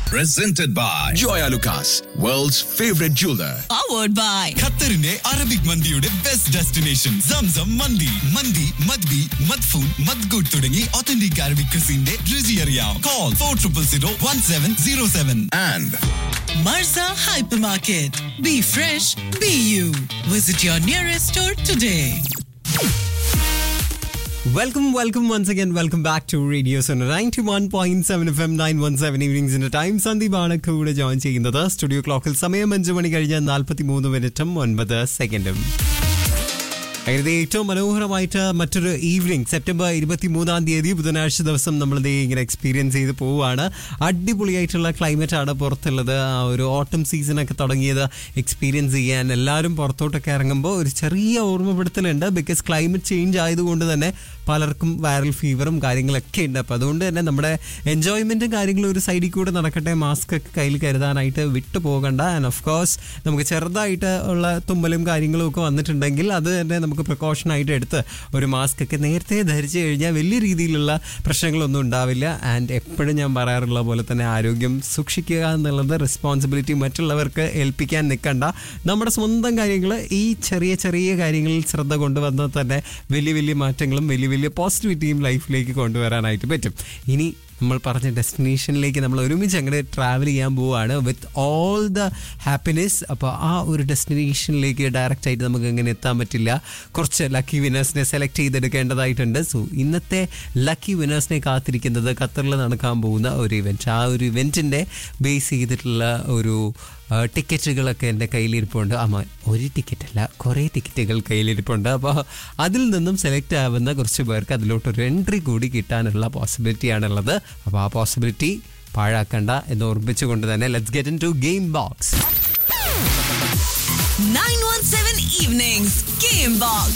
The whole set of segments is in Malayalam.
presented by Joya Lucas, world's favorite jeweler. powered by ഖത്തറിന്റെ അറബിക് മന്തിയുടെ ബെസ്റ്റ് ഡെസ്റ്റിനേഷൻ സംസം മന്തി മന്തി മദ്ബി മദ്ഫൂൺ മദ്ഗുഡ് തുടങ്ങി ഒത്തന്റിക് അറബിക് ക്രിസിന്റെ രുചി അറിയാം call four triple zero one seven zero seven And Marza Hypermarket. Be fresh, be you. Visit your nearest store today. Welcome welcome once again welcome back to radio zone ninety one point seven F M nine one seven ഈവനിങ്സിന്റെ ടൈം സന്ദീപാണ് കൂടെ ജോയിൻ ചെയ്യുന്നത് സ്റ്റുഡിയോ ക്ലോക്കിൽ സമയം അഞ്ച് മണി കഴിഞ്ഞ് നാൽപ്പത്തി മൂന്ന് മിനിറ്റും ഒൻപത് സെക്കൻഡും അങ്ങനെ ഏറ്റവും മനോഹരമായിട്ട് മറ്റൊരു ഈവനിങ് സെപ്റ്റംബർ ഇരുപത്തി മൂന്നാം തീയതി ബുധനാഴ്ച ദിവസം നമ്മൾ ദേ ഇങ്ങനെ എക്സ്പീരിയൻസ് ചെയ്ത് പോവുകയാണ് അടിപൊളിയായിട്ടുള്ള ക്ലൈമറ്റ് ആണ് പുറത്തുള്ളത് ആ ഒരു ഓട്ടം സീസണൊക്കെ തുടങ്ങിയത് എക്സ്പീരിയൻസ് ചെയ്യാൻ എല്ലാവരും പുറത്തോട്ടൊക്കെ ഇറങ്ങുമ്പോൾ ഒരു ചെറിയ ഓർമ്മപ്പെടുത്തലുണ്ട് ബിക്കോസ് ക്ലൈമറ്റ് ചേഞ്ച് ആയതുകൊണ്ട് തന്നെ പലർക്കും വൈറൽ ഫീവറും കാര്യങ്ങളൊക്കെ ഉണ്ട് അപ്പോൾ അതുകൊണ്ട് തന്നെ നമ്മുടെ എൻജോയ്മെൻറ്റും കാര്യങ്ങളും ഒരു സൈഡിൽ കൂടെ നടക്കട്ടെ മാസ്ക് ഒക്കെ കയ്യിൽ കരുതാനായിട്ട് വിട്ടു പോകണ്ട ആൻഡ് ഓഫ് കോഴ്സ് നമുക്ക് ചെറുതായിട്ട് ഉള്ള തുമ്മലും കാര്യങ്ങളും ഒക്കെ വന്നിട്ടുണ്ടെങ്കിൽ അത് തന്നെ നമുക്ക് പ്രിക്കോഷൻ ആയിട്ട് എടുത്ത് ഒരു മാസ്ക് ഒക്കെ നേരത്തെ ധരിച്ചു കഴിഞ്ഞാൽ വലിയ രീതിയിലുള്ള പ്രശ്നങ്ങളൊന്നും ഉണ്ടാവില്ല ആൻഡ് എപ്പോഴും ഞാൻ പറയാറുള്ള പോലെ തന്നെ ആരോഗ്യം സൂക്ഷിക്കുക എന്നുള്ളത് റെസ്പോൺസിബിലിറ്റി മറ്റുള്ളവർക്ക് ഏൽപ്പിക്കാൻ നിൽക്കണ്ട നമ്മുടെ സ്വന്തം കാര്യങ്ങൾ ഈ ചെറിയ ചെറിയ കാര്യങ്ങളിൽ ശ്രദ്ധ കൊണ്ടുവന്നാൽ തന്നെ വലിയ വലിയ മാറ്റങ്ങളും വലിയ വലിയ പോസിറ്റിവിറ്റിയും ലൈഫിലേക്ക് കൊണ്ടുവരാനായിട്ട് പറ്റും ഇനി നമ്മൾ പറഞ്ഞ ഡെസ്റ്റിനേഷനിലേക്ക് നമ്മൾ ഒരുമിച്ച് അങ്ങോട്ട് ട്രാവൽ ചെയ്യാൻ പോവുകയാണ് വിത്ത് ഓൾ ദ ഹാപ്പിനെസ് അപ്പോൾ ആ ഒരു ഡെസ്റ്റിനേഷനിലേക്ക് ഡയറക്റ്റ് ആയിട്ട് നമുക്ക് എങ്ങനെ എത്താൻ പറ്റില്ല കുറച്ച് ലക്കി വിനേഴ്സിനെ സെലക്ട് ചെയ്തെടുക്കേണ്ടതായിട്ടുണ്ട് സോ ഇന്നത്തെ ലക്കി വിനേഴ്സിനെ കാത്തിരിക്കുന്നത് ഖത്തറിൽ നടക്കാൻ പോകുന്ന ഒരു ഇവൻറ്റ് ആ ഒരു ഇവൻറ്റിൻ്റെ ബേസ് ചെയ്തിട്ടുള്ള ഒരു ആ, ടിക്കറ്റുകളൊക്കെ എൻ്റെ കയ്യിലിരിപ്പുണ്ട് ആമാ ഒരു ടിക്കറ്റ് അല്ല കുറേ ടിക്കറ്റുകൾ കയ്യിലിരിപ്പുണ്ട് അപ്പോൾ അതിൽ നിന്നും സെലക്ട് ആവുന്ന കുറച്ച് പേർക്ക് അതിലോട്ടൊരു എൻട്രി കൂടി കിട്ടാനുള്ള പോസിബിലിറ്റിയാണുള്ളത് അപ്പോൾ ആ പോസിബിലിറ്റി പാഴാക്കണ്ട എന്ന് ഓർമ്മിച്ചുകൊണ്ട് തന്നെ let's get into game box 917 Evenings Game Box.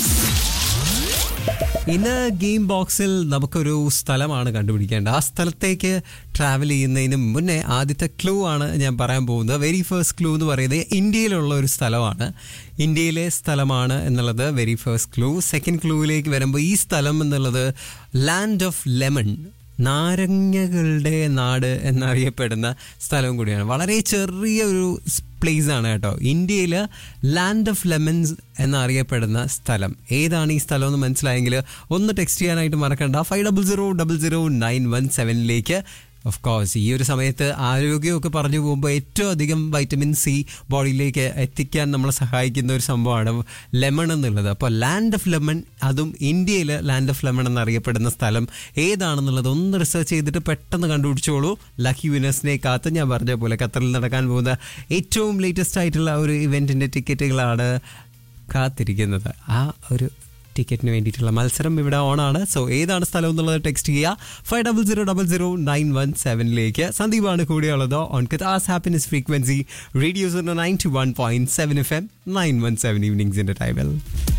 ഇന്ന് ഗെയിം ബോക്സിൽ നമുക്കൊരു സ്ഥലമാണ് കണ്ടുപിടിക്കേണ്ടത് ആ സ്ഥലത്തേക്ക് ട്രാവൽ ചെയ്യുന്നതിന് മുന്നേ ആദ്യത്തെ ക്ലൂ ആണ് ഞാൻ പറയാൻ പോകുന്നത് വെരി ഫസ്റ്റ് ക്ലൂ എന്ന് പറയുന്നത് ഇന്ത്യയിലുള്ള ഒരു സ്ഥലമാണ് ഇന്ത്യയിലെ സ്ഥലമാണ് എന്നുള്ളത് വെരി ഫസ്റ്റ് ക്ലൂ സെക്കൻഡ് ക്ലൂവിലേക്ക് വരുമ്പോൾ ഈ സ്ഥലം എന്നുള്ളത് ലാൻഡ് ഓഫ് ലെമൺ നാരങ്ങകളുടെ നാട് എന്നറിയപ്പെടുന്ന സ്ഥലവും കൂടിയാണ് വളരെ ചെറിയ ഒരു പ്ലേസ് ആണ് കേട്ടോ ഇന്ത്യയിൽ ലാൻഡ് ഓഫ് ലെമൻസ് എന്നറിയപ്പെടുന്ന സ്ഥലം ഏതാണ് ഈ സ്ഥലം എന്ന് മനസ്സിലായെങ്കിൽ ഒന്ന് ടെക്സ്റ്റ് ചെയ്യാനായിട്ട് മറക്കണ്ട five double zero double zero nine one സെവനിലേക്ക് ഓഫ് കോഴ്സ് ഈ ഒരു സമയത്ത് ആരോഗ്യമൊക്കെ പറഞ്ഞു പോകുമ്പോൾ ഏറ്റവും അധികം വൈറ്റമിൻ സി ബോഡിയിലേക്ക് എത്തിക്കാൻ നമ്മളെ സഹായിക്കുന്ന ഒരു സംഭവമാണ് ലെമൺ എന്നുള്ളത് അപ്പോൾ ലാൻഡ് ഓഫ് ലെമൺ അതും ഇന്ത്യയിൽ ലാൻഡ് ഓഫ് ലെമൺ എന്നറിയപ്പെടുന്ന സ്ഥലം ഏതാണെന്നുള്ളത് ഒന്ന് റിസർച്ച് ചെയ്തിട്ട് പെട്ടെന്ന് കണ്ടുപിടിച്ചോളൂ ലക്കി വിനേഴ്സിനെ കാത്ത് ഞാൻ പറഞ്ഞ പോലെ ഖത്തറിൽ നടക്കാൻ പോകുന്ന ഏറ്റവും ലേറ്റസ്റ്റ് ആയിട്ടുള്ള ഒരു ഇവൻറ്റിൻ്റെ ടിക്കറ്റുകളാണ് കാത്തിരിക്കുന്നത് ആ ഒരു ടിക്കറ്റിന് വേണ്ടിയിട്ടുള്ള മത്സരം ഇവിടെ ഓണാണ് സോ ഏതാണ് സ്ഥലം എന്നുള്ളത് ടെക്സ്റ്റ് ചെയ്യുക five double zero double zero nine one സെവനിലേക്ക് സന്ദീപാണ് കൂടെയുള്ളത് on Qatar's happiness frequency radios ninety one point seven F M nine one seven ഈവനിങ്സിൻ്റെ ടൈമിൽ